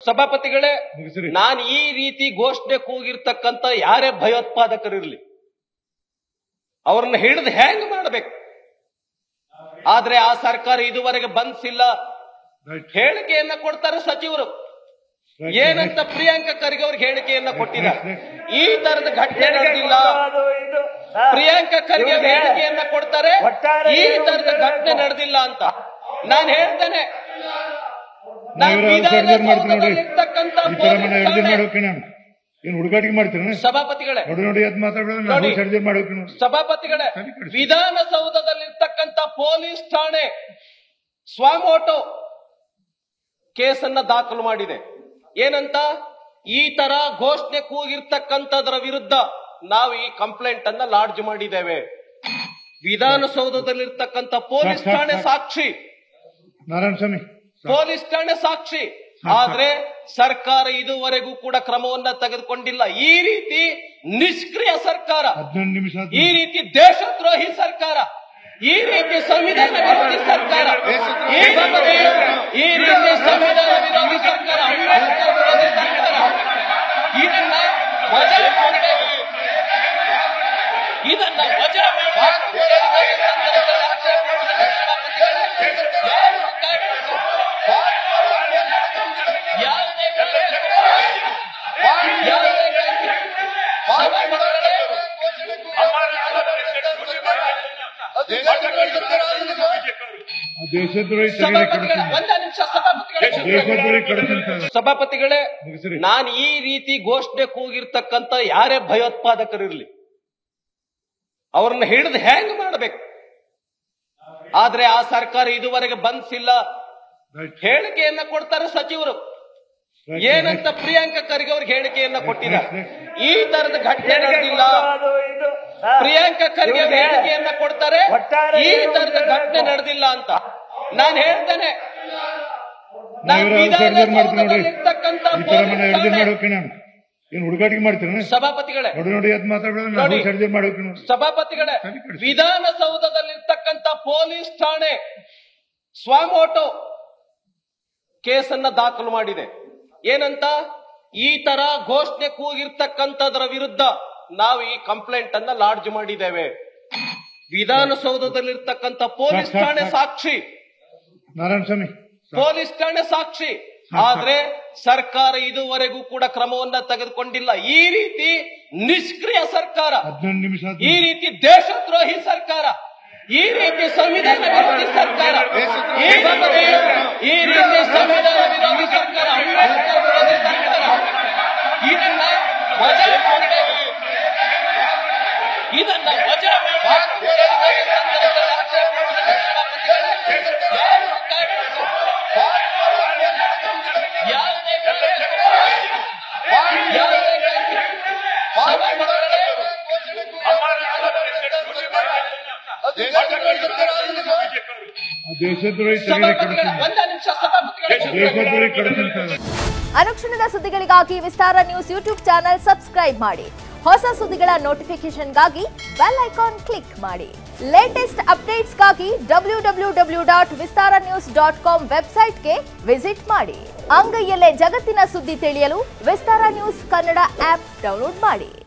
ಸಭಾಪತಿಗಳೇ ಮುಗಿಸ್ರಿ. ನಾನು ಈ ರೀತಿ ಘೋಷಣೆ ಕೂಗಿರ್ತಕ್ಕಂತ ಯಾರೇ ಭಯೋತ್ಪಾದಕರಿರ್ಲಿ ಅವ್ರನ್ನ ಹಿಡಿದು ಹೆಂಗ್ ಮಾಡ್ಬೇಕು ಆದ್ರೆ ಆ ಸರ್ಕಾರ ಇದುವರೆಗೆ ಬಂಧಿಸಿಲ್ಲ Right. ಹೇಳಿಕೆಯನ್ನ ಕೊಡ್ತಾರೆ ಸಚಿವರು Right. ಏನಂತ ಪ್ರಿಯಾಂಕ ಖರ್ಗೆ ಅವ್ರಿಗೆ ಹೇಳಿಕೆಯನ್ನ ಕೊಟ್ಟಿದ್ದಾರೆ Next, ಈ ತರದ ಘಟನೆ ನಡೆದಿಲ್ಲ ಪ್ರಿಯಾಂಕ ಖರ್ಗೆ ಅವ್ರು ಹೇಳಿಕೆಯನ್ನ ಕೊಡ್ತಾರೆ ಈ ತರದ ಘಟನೆ ನಡೆದಿಲ್ಲ ಅಂತ ನಾನು ಹೇಳ್ತೇನೆ ನಾನು ನಾವಿರೋ ಸರ್ಜರಿ ಮಾಡ್ತೀನಿ ನೋಡ್ರಿ ವಿಧಾನಸೌಧದಲ್ಲಿರ್ತಕ್ಕಂಥ ಈ ತರ ಮನೆ ಪೊಲೀಸ್ ಎರ್ಜಿ ಠಾಣೆ- ಮಾಡೋಕೆ ನಾನು ಏನ್ ಹುಡುಗಾಟಿಗೆ ಮಾಡ್ತೀರ ಸಭಾಪತಿಗಳೇ ನೋಡಿ ನೋಡಿ ಅದ್ ಮಾತಾಡೋದು ನೋಡಿ. ನಾವು ಸರ್ಜರಿ ಮಾಡೋಕೆ ನೋಡಿ ಸಭಾಪತಿಗಳೇ ಸರಿ ಕಳಿಸಿ. ವಿಧಾನಸೌಧದಲ್ಲಿರ್ತಕ್ಕಂಥ ಪೊಲೀಸ್ ಠಾಣೆ ಸ್ವಾಮೋಟೋ ಕೇಸನ್ನ ದಾಖಲು ಮಾಡಿದೆ ಏನಂತ ಈ ತರ ಘೋಷಣೆ ಕೂಗಿರ್ತಕ್ಕಂಥದ್ರ ವಿರುದ್ಧ ನಾವು ಈ ಕಂಪ್ಲೇಂಟ್ ಅನ್ನ ಲಾಡ್ಜ್ ಮಾಡಿದ್ದೇವೆ ವಿಧಾನಸೌಧದಲ್ಲಿರ್ತಕ್ಕಂಥ ಪೊಲೀಸ್ ಸಾಕ್, ಸಾಕ್, ಠಾಣೆ ಸಾಕ್. ಸಾಕ್ಷಿ ನಾರಾಯಣ ಸ್ವಾಮಿ ಪೊಲೀಸ್ ಠಾಣೆ ಸಾಕ್ಷಿ ಆದ್ರೆ ಸರ್ಕಾರ ಇದುವರೆಗೂ ಕೂಡ ಕ್ರಮವನ್ನ ತೆಗೆದುಕೊಂಡಿಲ್ಲ ಈ ರೀತಿ ನಿಷ್ಕ್ರಿಯ ಸರ್ಕಾರ ಹದಿನೆಂಟು ನಿಮಿಷ ಆಯ್ತು. ಈ ರೀತಿ ದೇಶದ್ರೋಹಿ ಸರ್ಕಾರ ಈ ರೀತಿ ಸಂವಿಧಾನ ವಿರೋಧಿ ಸರ್ಕಾರ ಈ ರೀತಿ ಈ ರೀತಿ ಸಂವಿಧಾನ ವಿರೋಧಿ ಸರ್ಕಾರ ಅಂಬೇಡ್ಕರ್ ವಿರೋಧಿ ಸರ್ಕಾರ ಇದನ್ನ ವಜಾ ಮಾಡಬೇಕು ಇದನ್ನ ವಜಾ ಆ ದೇಶದ್ರೋಹಿ ತೆಗೆದು ಕಳಿಸ್ತೀನಿ ಒಂದೇ ನಿಮಿಷ ಸಭಾಪತಿಗಳೇ ದೇಶದ್ರೋಹಿ ಕಳಿಸ್ತೀನಿ ಸಭಾಪತಿಗಳೇ ಮುಗಿಸ್ರಿ. ನಾನು ಈ ರೀತಿ ಘೋಷಣೆ ಕೂಗಿರ್ತಕ್ಕಂತ ಯಾರೇ ಭಯೋತ್ಪಾದಕರಿರ್ಲಿ ಅವ್ರನ್ನ ಹಿಡಿದು ಹೆಂಗ್ ಮಾಡ್ಬೇಕು ಆದ್ರೆ ಆ ಸರ್ಕಾರ ಇದುವರೆಗೆ ಬಂಧಿಸಿಲ್ಲ Right. ಹೇಳಿಕೆಯನ್ನ ಕೊಡ್ತಾರೆ ಸಚಿವರು Right. ಏನಂತ ಪ್ರಿಯಾಂಕ ಖರ್ಗೆ ಅವ್ರಿಗೆ ಹೇಳಿಕೆಯನ್ನ ಕೊಟ್ಟಿದ್ದಾರೆ Next, ಈ ತರದ ಘಟನೆ ನಡೆದಿಲ್ಲ ಪ್ರಿಯಾಂಕ ಖರ್ಗೆ ಅವ್ರು ಹೇಳಿಕೆಯನ್ನ ಕೊಡ್ತಾರೆ ಈ ತರದ ಘಟನೆ ನಡೆದಿಲ್ಲ ಅಂತ ನಾನು ಹೇಳ್ತೇನೆ ನಾನು ನಾವಿರೋ ಸರ್ಜರಿ ಮಾಡ್ತೀನಿ ನೋಡ್ರಿ ವಿಧಾನಸೌಧದಲ್ಲಿರ್ತಕ್ಕಂಥ ಈ ತರ ಮನೆ ಪೊಲೀಸ್ ಎರ್ಜಿ ಠಾಣೆ- ಮಾಡೋಕೆ ನಾನು ಏನ್ ಹುಡುಗಾಟಿಗೆ ಮಾಡ್ತೀರ ಸಭಾಪತಿಗಳೇ ನೋಡಿ ನೋಡಿ ಅದ್ ಮಾತಾಡೋದು ನಾವು ನೋಡಿ. ಸರ್ಜರಿ ಮಾಡೋಕೆ ನೋಡಿ ಸಭಾಪತಿಗಳೇ ಸರಿ ಕಳಿಸಿ. ವಿಧಾನಸೌಧದಲ್ಲಿರ್ತಕ್ಕಂಥ ಪೊಲೀಸ್ ಠಾಣೆ ಸ್ವಾಮೋಟೋ ಕೇಸನ್ನ ದಾಖಲು ಮಾಡಿದೆ ಏನಂತ ಈ ತರ ಘೋಷಣೆ ಕೂಗಿರ್ತಕ್ಕಂಥದ್ರ ವಿರುದ್ಧ ನಾವು ಈ ಕಂಪ್ಲೇಂಟ್ ಅನ್ನ ಲಾಡ್ಜ್ ಮಾಡಿದ್ದೇವೆ ವಿಧಾನಸೌಧದಲ್ಲಿರ್ತಕ್ಕಂಥ ಪೊಲೀಸ್ ಸಾಕ್, ಸಾಕ್, ಠಾಣೆ ಸಾಕ್. ಸಾಕ್ಷಿ ನಾರಾಯಣ ಸ್ವಾಮಿ ಪೊಲೀಸ್ ಠಾಣೆ ಸಾಕ್ಷಿ ಆದ್ರೆ ಸರ್ಕಾರ ಇದುವರೆಗೂ ಕೂಡ ಕ್ರಮವನ್ನ ತೆಗೆದುಕೊಂಡಿಲ್ಲ ಈ ರೀತಿ ನಿಷ್ಕ್ರಿಯ ಸರ್ಕಾರ ಹದಿನೆಂಟು ನಿಮಿಷ ಆಯ್ತು. ಈ ರೀತಿ ದೇಶದ್ರೋಹಿ ಸರ್ಕಾರ ಈ ರೀತಿ ಸಂವಿಧಾನ ವಿರೋಧಿ ಸರ್ಕಾರ ಈ ರೀತಿ ಈ ರೀತಿ ಸಂವಿಧಾನ ವಿರೋಧಿ ಸರ್ಕಾರ ಅಂಬೇಡ್ಕರ್ ವಿರೋಧಿ ಸರ್ಕಾರ ಇದನ್ನ ವಜಾ ಮಾಡಬೇಕು ಇದನ್ನ ವಜಾ ಆ ದೇಶದ್ರೋಹಿ ತೆಗೆದು ಸಭಾಪತಿಗಳೇ ಕಳಿಸ್ತೀನಿ ಒಂದೇ ನಿಮಿಷ ಸಭಾಪತಿಗಳೇ ದೇಶದ್ರೋಹಿ ಕಳಿಸ್ತೀನಿ ಅನುಕ್ಷಣದ ಸುದ್ದಿಗಳಿಗಾಗಿ Vistara news YouTube channel subscribe ಮಾಡಿ ಹೊಸ ಸುದ್ದಿಗಳ ನೋಟಿಫಿಕೇಶನ್ಗಾಗಿ ಬೆಲ್ ಐಕಾನ್ ಕ್ಲಿಕ್ ಮಾಡಿ ಲೇಟೆಸ್ಟ್ ಅಪ್ಡೇಟ್ಸ್ಗಾಗಿ W W W dot Vistara news dot com ವೆಬ್ಸೈಟ್ಗೆ ವಿಸಿಟ್ ಮಾಡಿ ಅಂಗೈಯಲ್ಲೇ ಜಗತ್ತಿನ ಸುದ್ದಿ ತಿಳಿಯಲು Vistara news Kannada app download ಮಾಡಿ